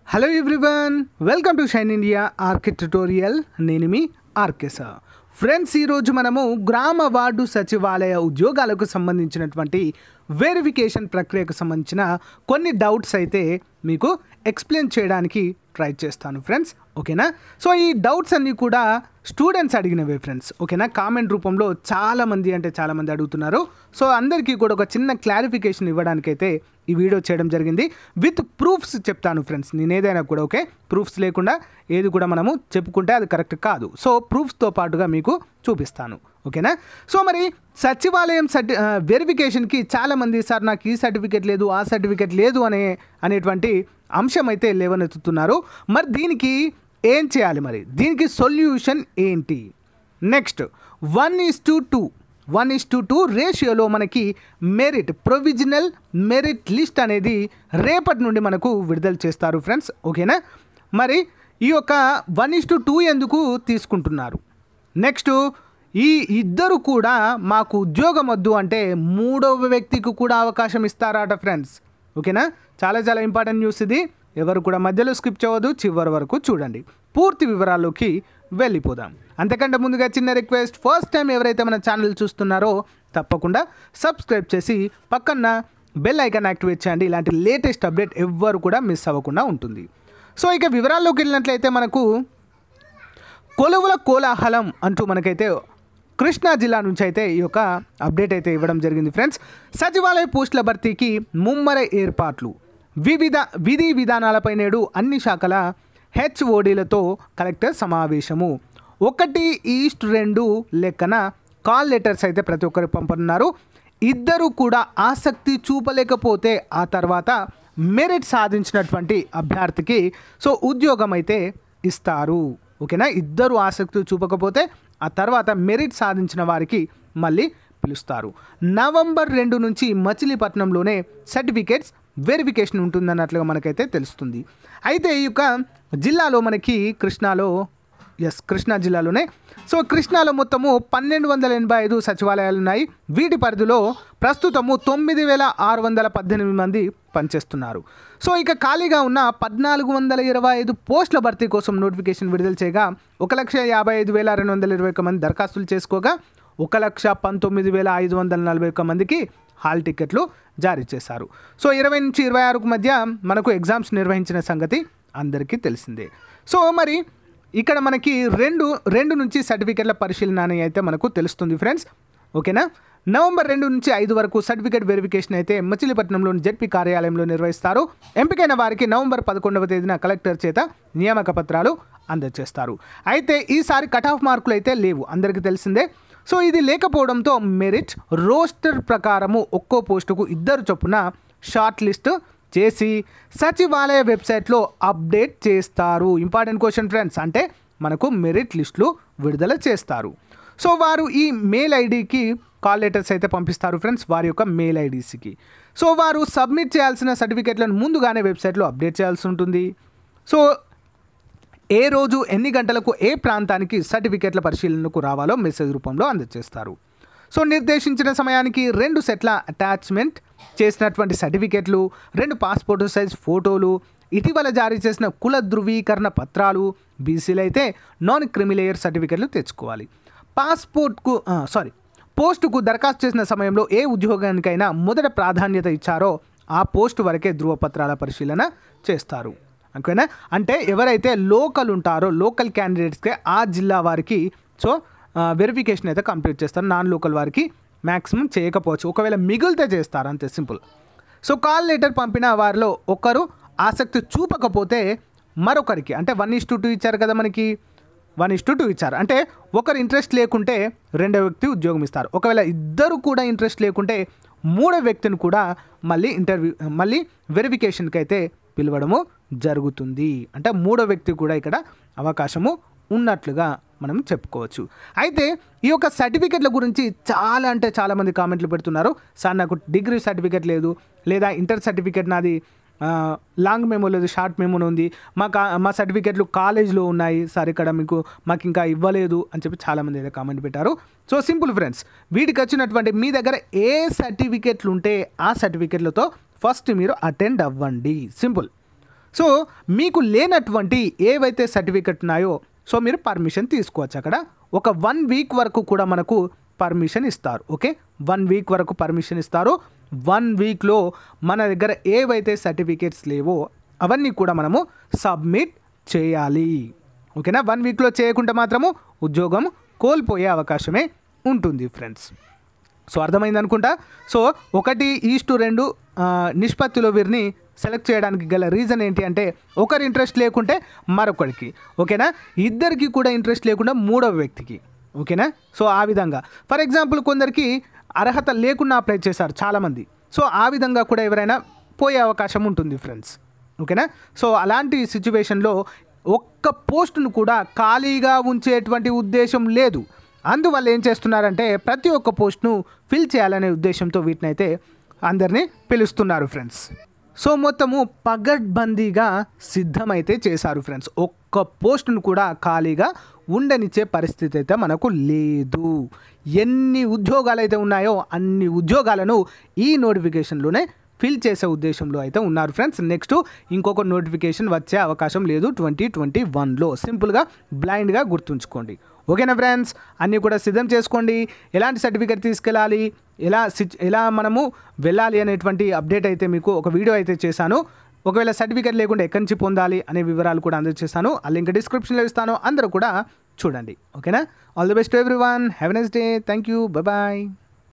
hello everyone welcome to Shine India RK tutorial నేను మీ RK sir friends ఈరోజు మనము గ్రామ వార్డు సచివాలయ ఉద్యోగాలకు సంబంధించినటువంటి వెరిఫికేషన్ ప్రక్రియకు సంబంధించిన కొన్ని డౌట్స్ అయితే మీకు ఎక్స్ప్లెయిన్ చేయడానికి ట్రై చేస్తాను ఫ్రెండ్స్ ఓకేనా సో ఈ డౌట్స్ అన్నీ కూడా స్టూడెంట్స్ అడిగినవే ఫ్రెండ్స్ ఓకేనా కామెంట్ రూపంలో చాలామంది అంటే చాలామంది అడుగుతున్నారు సో అందరికీ కూడా ఒక చిన్న క్లారిఫికేషన్ ఇవ్వడానికైతే ఈ వీడియో చేయడం జరిగింది విత్ ప్రూఫ్స్ చెప్తాను ఫ్రెండ్స్ నేను ఏదైనా కూడా ఓకే ప్రూఫ్స్ లేకుండా ఏది కూడా మనము చెప్పుకుంటే అది కరెక్ట్ కాదు సో ప్రూఫ్స్తో పాటుగా మీకు చూపిస్తాను ఓకేనా సో మరి సచివాలయం సర్టి వెరిఫికేషన్కి చాలామంది సార్ నాకు ఈ సర్టిఫికేట్ లేదు ఆ సర్టిఫికేట్ లేదు అనే అనేటువంటి అంశం అయితే లేవనెత్తుతున్నారు మరి దీనికి ఏం చేయాలి మరి దీనికి సొల్యూషన్ ఏంటి next one is to two one is to two రేషియోలో మనకి మెరిట్ ప్రొవిజనల్ మెరిట్ లిస్ట్ అనేది రేపటి నుండి మనకు విడుదల చేస్తారు ఫ్రెండ్స్ ఓకేనా మరి ఈ యొక్క వన్ ఇస్ టు టూ ఎందుకు తీసుకుంటున్నారు నెక్స్ట్ ఈ ఇద్దరు కూడా మాకు ఉద్యోగం వద్దు అంటే మూడవ వ్యక్తికి కూడా అవకాశం ఇస్తారట ఫ్రెండ్స్ ఓకేనా చాలా చాలా ఇంపార్టెంట్ న్యూస్ ఇది ఎవరు కూడా మధ్యలో స్కిప్ చేయవద్దు చివరి వరకు చూడండి పూర్తి వివరాల్లోకి వెళ్ళిపోదాం అంతకంటే ముందుగా చిన్న రిక్వెస్ట్ ఫస్ట్ టైం ఎవరైతే మన ఛానల్ చూస్తున్నారో తప్పకుండా సబ్స్క్రైబ్ చేసి పక్కన బెల్ ఐకాన్ యాక్టివేట్ చేయండి ఇలాంటి లేటెస్ట్ అప్డేట్ ఎవ్వరు కూడా మిస్ అవ్వకుండా ఉంటుంది సో ఇక వివరాల్లోకి వెళ్ళినట్లయితే మనకు కొలువుల కోలాహలం అంటూ మనకైతే కృష్ణా జిల్లా నుంచి అయితే ఈ యొక్క అప్డేట్ అయితే ఇవ్వడం జరిగింది ఫ్రెండ్స్ సచివాలయ పోస్టుల భర్తీకి ముమ్మర ఏర్పాట్లు వివిధ విధి విధానాలపై నేడు అన్ని శాఖల హెచ్ఓడీలతో కలెక్టర్ సమావేశము ఒకటి ఈస్ట్ రెండు లెక్కన కాల్ లెటర్స్ అయితే ప్రతి ఒక్కరు పంపనున్నారు ఇద్దరు కూడా ఆసక్తి చూపలేకపోతే ఆ తర్వాత మెరిట్ సాధించినటువంటి అభ్యర్థికి సో ఉద్యోగం అయితే ఇస్తారు ఓకేనా ఇద్దరు ఆసక్తి చూపకపోతే ఆ తర్వాత మెరిట్ సాధించిన వారికి మళ్ళీ పిలుస్తారు నవంబర్ రెండు నుంచి మచిలీపట్నంలోనే సర్టిఫికేట్స్ వెరిఫికేషన్ ఉంటుందన్నట్లుగా మనకైతే తెలుస్తుంది అయితే ఈ యొక్క జిల్లాలో మనకి కృష్ణాలో ఎస్ కృష్ణా జిల్లాలోనే సో కృష్ణాలో మొత్తము పన్నెండు వందల ఎనభై ఐదు సచివాలయాలు ఉన్నాయి వీటి పరిధిలో ప్రస్తుతము తొమ్మిది వేల ఆరు వందల పద్దెనిమిది మంది పనిచేస్తున్నారు సో ఇక ఖాళీగా ఉన్న పద్నాలుగు వందల ఇరవై ఐదు పోస్టుల భర్తీ కోసం నోటిఫికేషన్ విడుదల చేయగా ఒక లక్ష యాభై ఐదు వేల రెండు వందల ఇరవై ఒక్క మంది దరఖాస్తులు చేసుకోగా ఒక లక్ష పంతొమ్మిది వేల ఐదు వందల నలభై ఒక్క మందికి హాల్ టికెట్లు జారీ చేశారు సో ఇరవై నుంచి ఇరవై ఆరుకు మధ్య మనకు ఎగ్జామ్స్ నిర్వహించిన సంగతి అందరికీ తెలిసిందే సో మరి ఇక్కడ మనకి రెండు రెండు నుంచి సర్టిఫికెట్ల పరిశీలన అని అయితే మనకు తెలుస్తుంది ఫ్రెండ్స్ ఓకేనా నవంబర్ రెండు నుంచి ఐదు వరకు సర్టిఫికేట్ వెరిఫికేషన్ అయితే మచిలీపట్నంలోని జెడ్పీ కార్యాలయంలో నిర్వహిస్తారు ఎంపికైన వారికి నవంబర్ పదకొండవ తేదీన కలెక్టర్ చేత నియామక పత్రాలు అందజేస్తారు అయితే ఈసారి కట్ ఆఫ్ మార్కులు అయితే లేవు అందరికీ తెలిసిందే సో ఇది లేకపోవడంతో మెరిట్ రోస్టర్ ప్రకారము ఒక్కో పోస్టుకు ఇద్దరు చొప్పున షార్ట్ లిస్ట్ చేసి సచివాలయ వెబ్సైట్లో అప్డేట్ చేస్తారు ఇంపార్టెంట్ క్వశ్చన్ ఫ్రెండ్స్ అంటే మనకు మెరిట్ లిస్టులు విడుదల చేస్తారు సో వారు ఈ మెయిల్ ఐడికి కాల్ లెటర్స్ అయితే పంపిస్తారు ఫ్రెండ్స్ వారి యొక్క మెయిల్ ఐడీస్కి సో వారు సబ్మిట్ చేయాల్సిన సర్టిఫికేట్లను ముందుగానే వెబ్సైట్లో అప్డేట్ చేయాల్సి ఉంటుంది సో ఏ రోజు ఎన్ని గంటలకు ఏ ప్రాంతానికి సర్టిఫికేట్ల పరిశీలనకు రావాలో మెసేజ్ రూపంలో అందజేస్తారు సో నిర్దేశించిన సమయానికి రెండు సెట్ల అటాచ్మెంట్ చేసినటువంటి సర్టిఫికేట్లు రెండు పాస్పోర్ట్ సైజ్ ఫోటోలు ఇటీవల జారీ చేసిన కుల ధృవీకరణ పత్రాలు బీసీలు అయితే నాన్ క్రిమిలేయర్ సర్టిఫికేట్లు తెచ్చుకోవాలి పాస్పోర్ట్కు సారీ పోస్టుకు దరఖాస్తు చేసిన సమయంలో ఏ ఉద్యోగానికైనా మొదట ప్రాధాన్యత ఇచ్చారో ఆ పోస్టు వరకే ధృవపత్రాల పరిశీలన చేస్తారు ఓకేనా అంటే ఎవరైతే లోకల్ ఉంటారో లోకల్ క్యాండిడేట్స్కే ఆ జిల్లా వారికి సో వెరిఫికేషన్ అయితే కంప్లీట్ చేస్తారు నాన్ లోకల్ వారికి మ్యాక్సిమం చేయకపోవచ్చు ఒకవేళ మిగిలితే చేస్తారు అంతే సింపుల్ సో కాల్ లెటర్ పంపిన వారిలో ఒకరు ఆసక్తి చూపకపోతే మరొకరికి అంటే వన్ ఇస్ టూ టూ ఇచ్చారు కదా మనకి వన్ ఇస్ టూ టూ ఇచ్చారు అంటే ఒకరు ఇంట్రెస్ట్ లేకుంటే రెండో వ్యక్తి ఉద్యోగం ఇస్తారు ఒకవేళ ఇద్దరు కూడా ఇంట్రెస్ట్ లేకుంటే మూడో వ్యక్తిని కూడా మళ్ళీ ఇంటర్వ్యూ మళ్ళీ వెరిఫికేషన్కి అయితే పిలవడము జరుగుతుంది అంటే మూడో వ్యక్తి కూడా ఇక్కడ అవకాశము ఉన్నట్లుగా మనం చెప్పుకోవచ్చు అయితే ఈ యొక్క సర్టిఫికెట్ల గురించి చాలా అంటే చాలామంది కామెంట్లు పెడుతున్నారు సార్ నాకు డిగ్రీ సర్టిఫికేట్ లేదు లేదా ఇంటర్ సర్టిఫికేట్ నాది లాంగ్ మెమో లేదు షార్ట్ మెమో ఉంది మా కా మా సర్టిఫికేట్లు కాలేజ్లో ఉన్నాయి సార్ ఇక్కడ మీకు మాకు ఇంకా ఇవ్వలేదు అని చెప్పి చాలామంది అయితే కామెంట్ పెట్టారు సో సింపుల్ ఫ్రెండ్స్ వీటికి వచ్చినటువంటి మీ దగ్గర ఏ సర్టిఫికేట్లు ఉంటే ఆ సర్టిఫికేట్లతో ఫస్ట్ మీరు అటెండ్ అవ్వండి సింపుల్ సో మీకు లేనటువంటి ఏవైతే సర్టిఫికెట్ ఉన్నాయో సో మీరు పర్మిషన్ తీసుకోవచ్చు అక్కడ ఒక వన్ వీక్ వరకు కూడా మనకు పర్మిషన్ ఇస్తారు ఓకే వన్ వీక్ వరకు పర్మిషన్ ఇస్తారు వన్ వీక్లో మన దగ్గర ఏవైతే సర్టిఫికేట్స్ లేవో అవన్నీ కూడా మనము సబ్మిట్ చేయాలి ఓకేనా వన్ వీక్లో చేయకుంటే మాత్రము ఉద్యోగం కోల్పోయే అవకాశమే ఉంటుంది ఫ్రెండ్స్ సో అర్థమైంది అనుకుంటా సో ఒకటి ఈస్టు రెండు ఆ, నిష్పత్తిలో వీరిని సెలెక్ట్ చేయడానికి గల రీజన్ ఏంటి అంటే ఒకరి ఇంట్రెస్ట్ లేకుంటే మరొకరికి ఓకేనా ఇద్దరికి కూడా ఇంట్రెస్ట్ లేకుండా మూడవ వ్యక్తికి ఓకేనా సో ఆ విధంగా ఫర్ ఎగ్జాంపుల్ కొందరికి అర్హత లేకుండా అప్లై చేశారు చాలామంది సో ఆ విధంగా కూడా ఎవరైనా పోయే అవకాశం ఉంటుంది ఫ్రెండ్స్ ఓకేనా సో అలాంటి సిచ్యువేషన్లో ఒక్క పోస్టును కూడా ఖాళీగా ఉంచేటువంటి ఉద్దేశం లేదు అందువల్ల ఏం చేస్తున్నారంటే ప్రతి ఒక్క పోస్ట్ను ఫిల్ చేయాలనే ఉద్దేశంతో వీటినైతే అందరినీ పిలుస్తున్నారు ఫ్రెండ్స్ సో మొత్తము పగడ్బందీగా సిద్ధమైతే చేశారు ఫ్రెండ్స్ ఒక్క పోస్టును కూడా ఖాళీగా ఉండనిచ్చే పరిస్థితి అయితే మనకు లేదు ఎన్ని ఉద్యోగాలు అయితే ఉన్నాయో అన్ని ఉద్యోగాలను ఈ నోటిఫికేషన్లోనే ఫిల్ చేసే ఉద్దేశంలో అయితే ఉన్నారు ఫ్రెండ్స్ నెక్స్ట్ ఇంకొక నోటిఫికేషన్ వచ్చే అవకాశం లేదు ట్వంటీ ట్వంటీ వన్లో సింపుల్గా బ్లైండ్గా గుర్తుంచుకోండి ఓకేనా ఫ్రెండ్స్ అన్నీ కూడా సిద్ధం చేసుకోండి ఎలాంటి సర్టిఫికేట్ తీసుకెళ్ళాలి ఎలా సిచ్ ఎలా మనము వెళ్ళాలి అనేటువంటి అప్డేట్ అయితే మీకు ఒక వీడియో అయితే చేశాను ఒకవేళ సర్టిఫికేట్ లేకుండా ఎక్కడి నుంచి పొందాలి అనే వివరాలు కూడా అందజేస్తాను ఆ లింక్ డిస్క్రిప్షన్లో ఇస్తాను అందరూ కూడా చూడండి ఓకేనా all the best everyone have nice day thank you bye